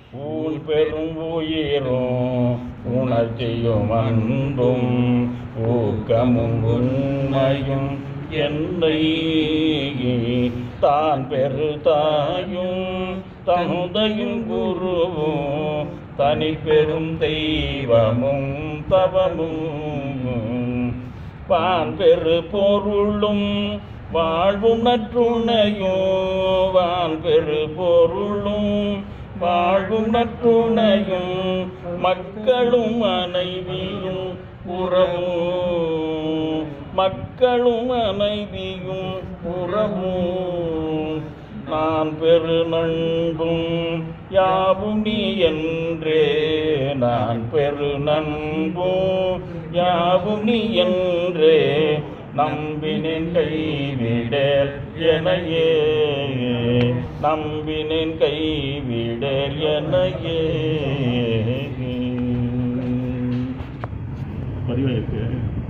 ஊன் பெரும் உயிரும் உணர்ச்சியும் அன்பும் ஊக்கமும் உண்மையும் என்னை தான் பெரு தாயும் தந்தையும் குருவும் தனி பெரும் தெய்வமும் தவமும் வான் பெரு பொருளும் வாழ்வும் நற்றுணையும் வான் பெரு பொருளும் வாழ்வும் நற்றுணையும் மக்களும் மனைவியும் உறவும் மக்களும் மனைவியும் உறவும் நான் பெரு நண்பும் யாவும் நீ என்றே நான் பெரு நண்பும் யாவும் நீ என்றே நம்பினேன் கைவிடேல் எனையே நம்பினேன் கைவிடேல் எனையே பதிவாயிருக்கு